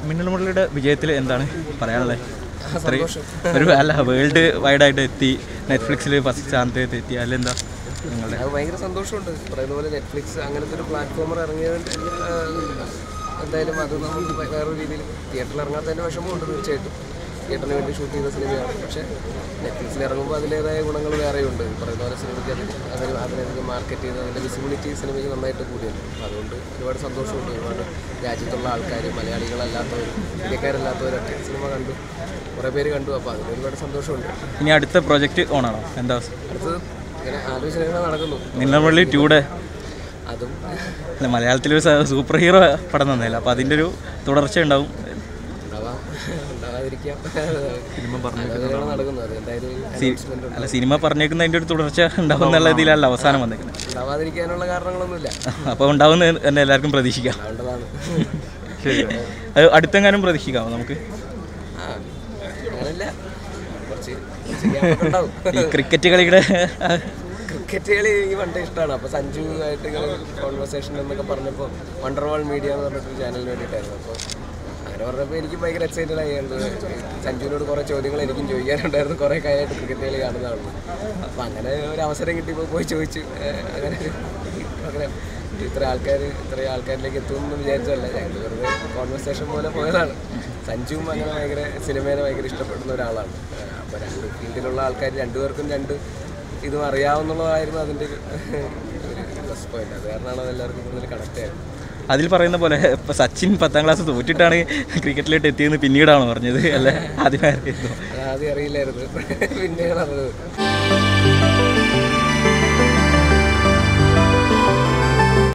മിന്നൽ മുരളിയുടെ വിജയത്തിൽ എന്താണ് പറയാനുള്ളത് അത്രയും ഒരു അല്ല വേൾഡ് വൈഡായിട്ട് എത്തി നെറ്റ്ഫ്ലിക്സിൽ ഫസ്റ്റ് സ്ഥാനത്ത് എത്തി അതിലെന്താ നിങ്ങളുടെ അത് ഭയങ്കര സന്തോഷമുണ്ട് പറയുന്ന പോലെ നെറ്റ്ഫ്ലിക്സ് അങ്ങനത്തെ ഒരു പ്ലാറ്റ്ഫോമർ ഇറങ്ങിയതുകൊണ്ട് ആ, എന്തായാലും അത് നമുക്ക് വേ- വേറൊരു രീതിയിൽ തിയേറ്ററിൽ ഇറങ്ങാത്തതിൻ്റെ വിഷമമുണ്ട് തീർച്ചയായിട്ടും തിയേറ്ററിന് വേണ്ടി ഷൂട്ട് ചെയ്ത സിനിമയാണ് പക്ഷേ നെറ്റ്ഫ്ലിക്സിൽ ഇറങ്ങുമ്പോൾ അതിൻ്റേതായ ഗുണങ്ങൾ വേറെയുണ്ട് ഈ പറയുന്ന പോലെ സിനിമയ്ക്ക് അത് അതിന് അതിനധികം മാർക്കറ്റ് ചെയ്ത് അതിൻ്റെ വിസിബിലിറ്റി സിനിമയ്ക്ക് നന്നായിട്ട് കൂടിയുണ്ട് അപ്പോൾ അതുകൊണ്ട് ഒരുപാട് സന്തോഷമുണ്ട് ഒരുപാട് രാജ്യത്തുള്ള ആൾക്കാർ മലയാളികളല്ലാത്തവർ ഇന്ത്യക്കാരല്ലാത്തവരൊക്കെ സിനിമ കണ്ടു കുറേ പേര് കണ്ടു അപ്പോൾ അതിന് ഒരുപാട് സന്തോഷമുണ്ട് ഇനി അടുത്ത പ്രോജക്റ്റ് ഓണാണോ എന്താ അടുത്തത് ഇങ്ങനെ ആലോചനകൾ നടക്കുന്നു മിന്നൽ മുരളി ടൂടെ അതും അല്ല മലയാളത്തിലൊരു സ- സൂപ്പർ ഹീറോ പടം തന്നല്ല അപ്പോൾ അതിൻ്റെ ഒരു തുടർച്ച ഉണ്ടാവും ഉണ്ടാവാം ഉണ്ടാവാതിരിക്കാം ആലോചനകൾ നടക്കുന്നു അത് എന്തായാലും announcement ഉണ്ട്. അല്ല സിനിമ പറഞ്ഞേക്കുന്ന അതിൻ്റെ ഒരു തുടർച്ച ഉണ്ടാവും എന്നുള്ള ഇതിലല്ല അവസാനം വന്നേക്കുന്നത് ഉണ്ടാവാതിരിക്കാനുള്ള കാരണങ്ങളൊന്നുമില്ല അപ്പോൾ ഉണ്ടാവുന്ന തന്നെ എല്ലാവർക്കും പ്രതീക്ഷിക്കാം അതുകൊണ്ടതാണ് ശരി അത് അടുത്തെങ്ങാനും പ്രതീക്ഷിക്കാമോ നമുക്ക് ആ അങ്ങനല്ല കുറച്ച് കുറച്ച് gap ഒക്കെ ഉണ്ടാവും ഈ ക്രിക്കറ്റ് കളിയുടെ ക്രിക്കറ്റ് കളി എനിക്ക് പണ്ടേ ഇഷ്ടമാണ് അപ്പോൾ സഞ്ജു ആയിട്ട് ഇങ്ങനെ കോൺവെർസേഷൻ എന്നൊക്കെ പറഞ്ഞപ്പോൾ വണ്ടർ വാൾ മീഡിയ എന്ന് പറഞ്ഞിട്ടൊരു ചാനലിന് വേണ്ടിയിട്ടായിരുന്നു അപ്പോൾ അങ്ങനെ പറഞ്ഞപ്പോൾ എനിക്ക് ഭയങ്കര എക്സൈറ്റഡ് ആയിരുന്നു സഞ്ജുവിനോട് കുറേ ചോദ്യങ്ങൾ എനിക്കും ചോദിക്കാനുണ്ടായിരുന്നു കുറേ കാര്യമായിട്ട് ക്രിക്കറ്റ് കളി കാണുന്നതാണ് അപ്പോൾ അങ്ങനെ ഒരു അവസരം കിട്ടിയപ്പോൾ പോയി ചോദിച്ചു ഏഹ് അങ്ങനെ ഒരു പ്രോഗ്രാം ഇത്ര ആൾക്കാർ ഇത്ര ആൾക്കാരിലേക്ക് എത്തുമെന്ന് വിചാരിച്ചല്ല ഞങ്ങൾ വെറുതെ കോൺവെർസേഷൻ പോലെ പോയതാണ് സഞ്ജുവും അങ്ങനെ ഭയങ്കര സിനിമേനെ ഭയങ്കര ഇഷ്ടപ്പെടുന്ന ഒരാളാണ് അപ്പോൾ രണ്ട് ഫീൽഡിലുള്ള ആൾക്കാർ രണ്ടുപേർക്കും രണ്ട് ഇതും അറിയാവുന്നതായിരുന്നു അതിൻ്റെ ഒരു പ്ലസ് പോയിന്റ് അത് കാരണമാണ് അത് എല്ലാവർക്കും കൂടുതൽ കണക്ട് ആയത് അതിൽ പറയുന്ന പോലെ ഇപ്പൊ സച്ചിൻ പത്താം ക്ലാസ് തോറ്റിട്ടാണ് ക്രിക്കറ്റിലോട്ട് എത്തിയെന്ന് പിന്നീടാണ് പറഞ്ഞത് അല്ലേ ആദ്യമേ അറിയുന്നു അത് ആദ്യം അറിയില്ലായിരുന്നു പിന്നെയാണ് അറിഞ്ഞത്